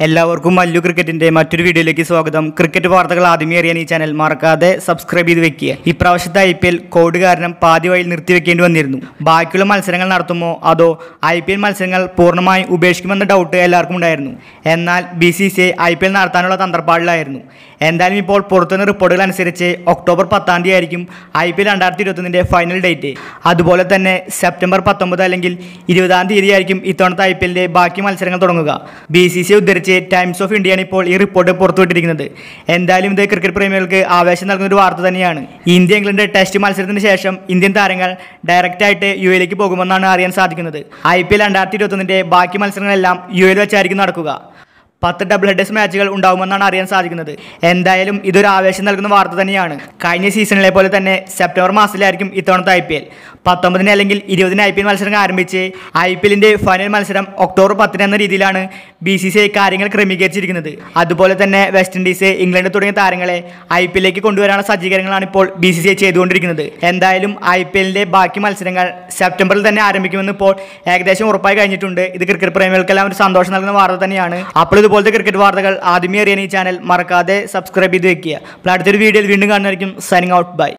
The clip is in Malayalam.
എല്ലാവർക്കും മല്ലു ക്രിക്കറ്റിന്റെ മറ്റൊരു വീഡിയോയിലേക്ക് സ്വാഗതം ക്രിക്കറ്റ് വാർത്തകൾ ആദ്യമേ അറിയാൻ ഈ ചാനൽ മറക്കാതെ സബ്സ്ക്രൈബ് ചെയ്ത് വെക്കുക ഇപ്രാവശ്യത്തെ ഐ പി എൽ കോഡ് കാരണം പാതി വഴിയിൽ നിർത്തിവെക്കേണ്ടി വന്നിരുന്നു ബാക്കിയുള്ള മത്സരങ്ങൾ നടത്തുമോ അതോ ഐ പി എൽ മത്സരങ്ങൾ പൂർണ്ണമായും ഉപേക്ഷിക്കുമെന്ന ഡൗട്ട് എല്ലാവർക്കും ഉണ്ടായിരുന്നു എന്നാൽ B C C I P L നടത്താനുള്ള തന്ത്രപ്പാടിലായിരുന്നു എന്തായാലും ഇപ്പോൾ പുറത്തുനിന്ന് റിപ്പോർട്ടുകൾ അനുസരിച്ച് ഒക്ടോബർ പത്താം തീയതി ആയിരിക്കും ഐ പി എൽ രണ്ടായിരത്തി ഇരുപത്തൊന്നിൻ്റെ ഫൈനൽ ഡേറ്റ് അതുപോലെ തന്നെ സെപ്റ്റംബർ പത്തൊമ്പത് അല്ലെങ്കിൽ ഇരുപതാം തീയതി ആയിരിക്കും ഇത്തവണത്തെ ഐ പി എല്ലിൻ്റെ ബാക്കി മത്സരങ്ങൾ തുടങ്ങുക ബി സി സി ഉദ്ധരിച്ച് ടൈംസ് ഓഫ് ഇന്ത്യയാണ് ഇപ്പോൾ ഈ റിപ്പോർട്ട് പുറത്തുവിട്ടിരിക്കുന്നത് എന്തായാലും ഇത് ക്രിക്കറ്റ് പ്രേമികൾക്ക് ആവേശം നൽകുന്ന ഒരു വാർത്ത തന്നെയാണ് ഇന്ത്യ ഇംഗ്ലണ്ട് ടെസ്റ്റ് മത്സരത്തിന് ശേഷം ഇന്ത്യൻ താരങ്ങൾ ഡയറക്റ്റായിട്ട് യു എയിലേക്ക് പോകുമെന്നാണ് അറിയാൻ സാധിക്കുന്നത് ഐ പി എൽ രണ്ടായിരത്തി ഇരുപത്തൊന്നിൻ്റെ ബാക്കി മത്സരങ്ങളെല്ലാം യു എയിൽ വെച്ചായിരിക്കും നടക്കുക പത്ത് ഡബിൾ ഹെഡേഴ്സ് മാച്ചുകൾ ഉണ്ടാകുമെന്നാണ് അറിയാൻ സാധിക്കുന്നത് എന്തായാലും ഇതൊരു ആവേശം നൽകുന്ന വാർത്ത തന്നെയാണ് കഴിഞ്ഞ സീസണിലെ പോലെ തന്നെ സെപ്റ്റംബർ മാസത്തിലായിരിക്കും ഇത്തവണത്തെ ഐ പി എൽ പത്തൊമ്പതിന് അല്ലെങ്കിൽ ഇരുപതിന് ഐ പി എൽ മത്സരങ്ങൾ ആരംഭിച്ച് ഐ പി എല്ലിൻ്റെ ഫൈനൽ മത്സരം ഒക്ടോബർ പത്തിന് എന്ന രീതിയിലാണ് ബി സി സി ഐ കാര്യങ്ങൾ ക്രമീകരിച്ചിരിക്കുന്നത് അതുപോലെ തന്നെ വെസ്റ്റ് ഇൻഡീസ് ഇംഗ്ലണ്ട് തുടങ്ങിയ താരങ്ങളെ ഐ പി എല്ലിലേക്ക് കൊണ്ടുവരാനുള്ള സജ്ജീകരണങ്ങളാണ് ഇപ്പോൾ ബി സി സി ഐ ചെയ്തുകൊണ്ടിരിക്കുന്നത് എന്തായാലും ഐ പി എല്ലിൻ്റെ ബാക്കി മത്സരങ്ങൾ സെപ്റ്റംബറിൽ തന്നെ ആരംഭിക്കുമെന്ന് ഇപ്പോൾ ഏകദേശം ഉറപ്പായി കഴിഞ്ഞിട്ടുണ്ട് ഇത് ക്രിക്കറ്റ് പ്രേമികൾക്കെല്ലാം ഒരു സന്തോഷം നൽകുന്ന വാർത്ത തന്നെയാണ് അപ്പോൾ ഇതുപോലത്തെ ക്രിക്കറ്റ് വാർത്തകൾ ആദ്യമേ അറിയാൻ ഈ ചാനൽ മറക്കാതെ സബ്സ്ക്രൈബ് ചെയ്ത് വെക്കുക അപ്പോൾ അടുത്തൊരു വീഡിയോയിൽ വീണ്ടും കാണുന്നതായിരിക്കും സൈനിങ് ഔട്ട് ബൈ